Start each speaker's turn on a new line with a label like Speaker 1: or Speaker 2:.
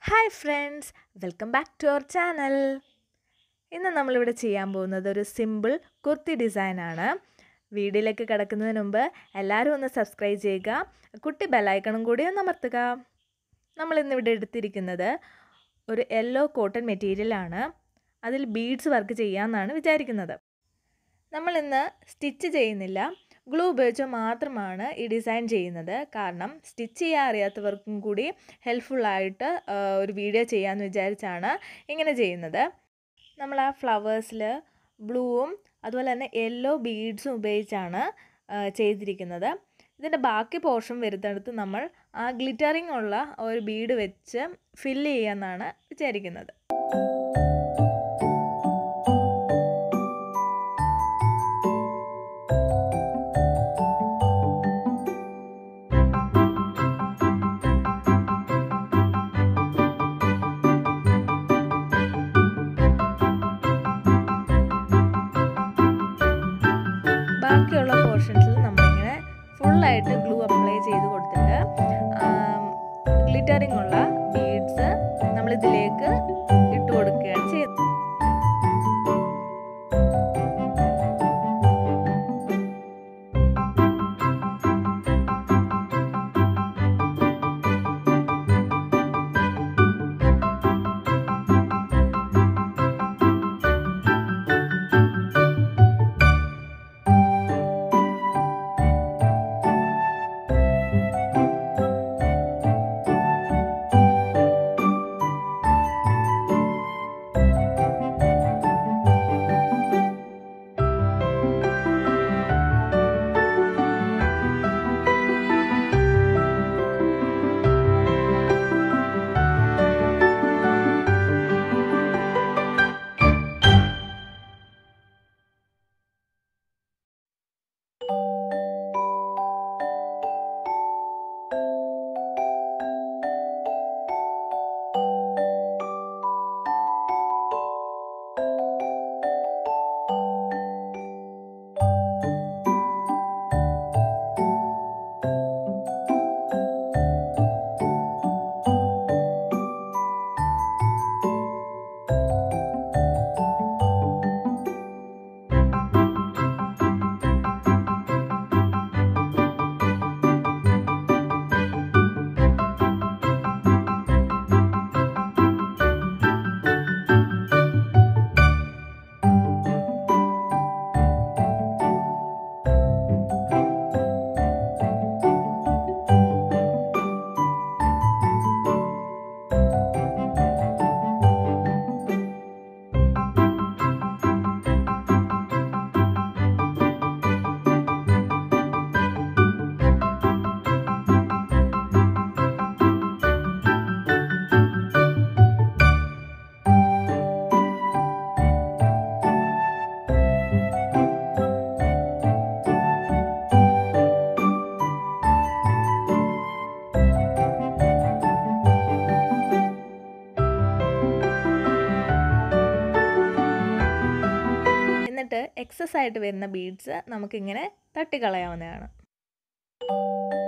Speaker 1: hi friends welcome back to our channel ഇന്ന് നമ്മളിവിടെ ചെയ്യാൻ പോകുന്നത് ഒരു സിമ്പിൾ കുർത്തി ഡിസൈനാണ് വീഡിയോയിലേക്ക് കിടക്കുന്നതിന് മുമ്പ് എല്ലാവരും ഒന്ന് സബ്സ്ക്രൈബ് ചെയ്യുക കുട്ടി ബെല്ലൈക്കണും കൂടി ഒന്ന് അമർത്തുക നമ്മളിന്നിവിടെ എടുത്തിരിക്കുന്നത് ഒരു യെല്ലോ കോട്ടൺ മെറ്റീരിയലാണ് അതിൽ ബീഡ്സ് വർക്ക് ചെയ്യാമെന്നാണ് വിചാരിക്കുന്നത് നമ്മളിന്ന് സ്റ്റിച്ച് ചെയ്യുന്നില്ല ഗ്ലൂ ഉപയോഗിച്ച് മാത്രമാണ് ഈ ഡിസൈൻ ചെയ്യുന്നത് കാരണം സ്റ്റിച്ച് ചെയ്യാൻ അറിയാത്തവർക്കും കൂടി ഹെൽപ്ഫുള്ളായിട്ട് ഒരു വീഡിയോ ചെയ്യാമെന്ന് വിചാരിച്ചാണ് ഇങ്ങനെ ചെയ്യുന്നത് നമ്മൾ ആ ഫ്ലവേഴ്സിൽ ബ്ലൂവും അതുപോലെ തന്നെ യെല്ലോ ബീഡ്സും ഉപയോഗിച്ചാണ് ചെയ്തിരിക്കുന്നത് ഇതിൻ്റെ ബാക്കി പോർഷൻ വരുന്നിടത്ത് നമ്മൾ ആ ഗ്ലിറ്ററിങ് ഉള്ള ഒരു ബീഡ് വെച്ച് ഫില്ല് ചെയ്യാമെന്നാണ് വിചാരിക്കുന്നത് ബാക്കിയുള്ള പോർഷൻസിൽ നമ്മളിങ്ങനെ ഫുള്ളായിട്ട് ഗ്ലൂ അപ്ലൈ ചെയ്ത് കൊടുത്തിട്ട് ഗ്ലിറ്ററിങ് ഉള്ള ബീഡ്സ് നമ്മളിതിലേക്ക് ഇട്ട് കൊടുക്കുകയാണ് ചെയ്യുന്നത് എന്നിട്ട് എക്സസ് ആയിട്ട് വരുന്ന ബീഡ്സ് നമുക്കിങ്ങനെ തട്ടിക്കളയാവുന്നതാണ്